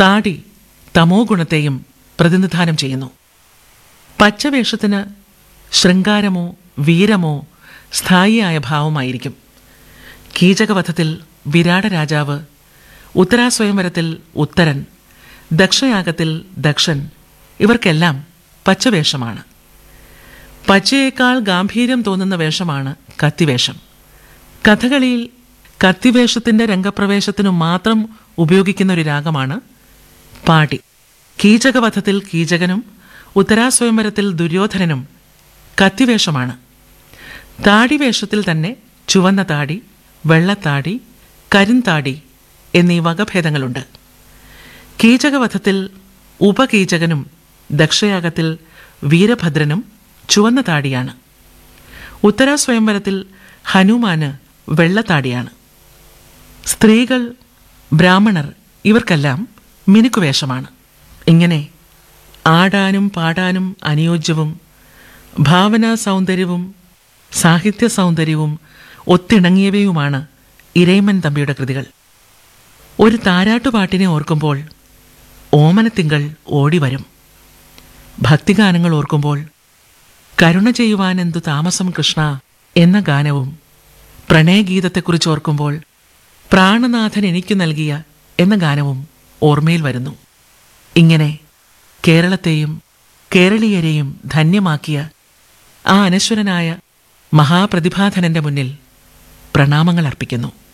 താടി തമോ ഗുണത്തെയും പ്രതിനിധാനം ചെയ്യുന്നു പച്ചവേഷത്തിന് ശൃംഗാരമോ വീരമോ സ്ഥായിയായ ഭാവമായിരിക്കും കീചകവധത്തിൽ വിരാട രാജാവ് ഉത്തരാസ്വയംവരത്തിൽ ഉത്തരൻ ദക്ഷയാഗത്തിൽ ദക്ഷൻ ഇവർക്കെല്ലാം പച്ചവേഷമാണ് പച്ചയേക്കാൾ ഗാംഭീര്യം തോന്നുന്ന വേഷമാണ് കത്തിവേഷം കഥകളിയിൽ കത്തിവേഷത്തിന്റെ രംഗപ്രവേശത്തിനു മാത്രം ഉപയോഗിക്കുന്ന ഒരു രാഗമാണ് പാടി കീചകവധത്തിൽ കീചകനും ഉത്തരാസ്വയംവരത്തിൽ ദുര്യോധനനും കത്തിവേഷമാണ് താടിവേഷത്തിൽ തന്നെ ചുവന്ന താടി വെള്ളത്താടി കരിന്താടി എന്നീ വകഭേദങ്ങളുണ്ട് കീചകവധത്തിൽ ഉപകീചകനും ദക്ഷയാഗത്തിൽ വീരഭദ്രനും ചുവന്ന താടിയാണ് ഉത്തരാസ്വയംവരത്തിൽ ഹനുമാന് വെള്ളത്താടിയാണ് സ്ത്രീകൾ ബ്രാഹ്മണർ ഇവർക്കെല്ലാം മിനുക്കുവേഷമാണ് ഇങ്ങനെ ആടാനും പാടാനും അനുയോജ്യവും ഭാവനാ സൗന്ദര്യവും സാഹിത്യ സൗന്ദര്യവും ഒത്തിണങ്ങിയവയുമാണ് ഇരയിമൻ തമ്പിയുടെ കൃതികൾ ഒരു താരാട്ടുപാട്ടിനെ ഓർക്കുമ്പോൾ ഓമനത്തിങ്കൾ ഓടിവരും ഭക്തിഗാനങ്ങൾ ഓർക്കുമ്പോൾ കരുണ ചെയ്യുവാനെന്തു താമസം കൃഷ്ണ എന്ന ഗാനവും പ്രണയഗീതത്തെക്കുറിച്ച് ഓർക്കുമ്പോൾ പ്രാണനാഥൻ എനിക്കു നൽകിയ എന്ന ഗാനവും ഓർമ്മയിൽ വരുന്നു ഇങ്ങനെ കേരളത്തെയും കേരളീയരെയും ധന്യമാക്കിയ ആ അനശ്വരനായ മഹാപ്രതിഭാധനന്റെ മുന്നിൽ പ്രണാമങ്ങൾ അർപ്പിക്കുന്നു